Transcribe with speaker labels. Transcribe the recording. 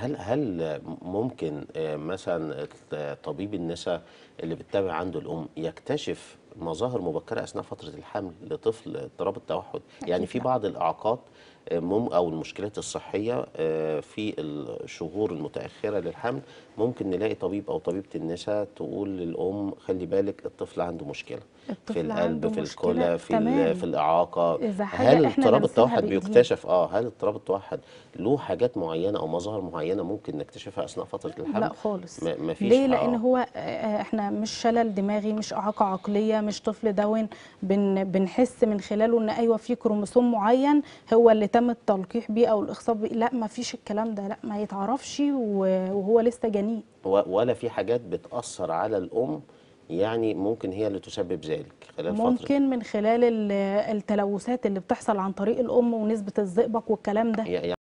Speaker 1: هل هل ممكن آه، مثلا طبيب النساء اللي بتتابع عنده الام يكتشف مظاهر مبكره اثناء فتره الحمل لطفل اضطراب التوحد يعني في
Speaker 2: لا.
Speaker 1: بعض الاعاقات آه، مم او المشكلات الصحيه آه، في الشهور المتاخره للحمل ممكن نلاقي طبيب او طبيبه النساء تقول للام خلي بالك الطفل عنده مشكله في
Speaker 2: الطفل
Speaker 1: القلب
Speaker 2: عنده
Speaker 1: في
Speaker 2: مشكلة.
Speaker 1: الكلى في
Speaker 2: تمام.
Speaker 1: ال- في الاعاقه
Speaker 2: إذا حاجة
Speaker 1: هل
Speaker 2: إحنا
Speaker 1: اضطراب
Speaker 2: لمسناها
Speaker 1: التوحد
Speaker 2: بإيدينا.
Speaker 1: بيكتشف اه هل اضطراب التوحد له حاجات معينه او مظاهر معينه ممكن نكتشفها اثناء فتره الحمل
Speaker 2: لا خالص
Speaker 1: ما- مفيش
Speaker 2: ليه
Speaker 1: آه.
Speaker 2: لان هو آه، احنا مش شلل دماغي مش اعاقه عقليه مش طفل داون بن بنحس من خلاله ان ايوه في كروموسوم معين هو اللي تم التلقيح بيه او الاخصاب بيه لا ما فيش الكلام ده لا ما يتعرفش و- وهو لسه جنين
Speaker 1: و- ولا في حاجات بتأثر على الأم يعني ممكن هي اللي تسبب ذلك خلال فترة
Speaker 2: ممكن من خلال ال- التلوثات اللي بتحصل عن طريق الام ونسبه الزئبق والكلام ده
Speaker 1: يعني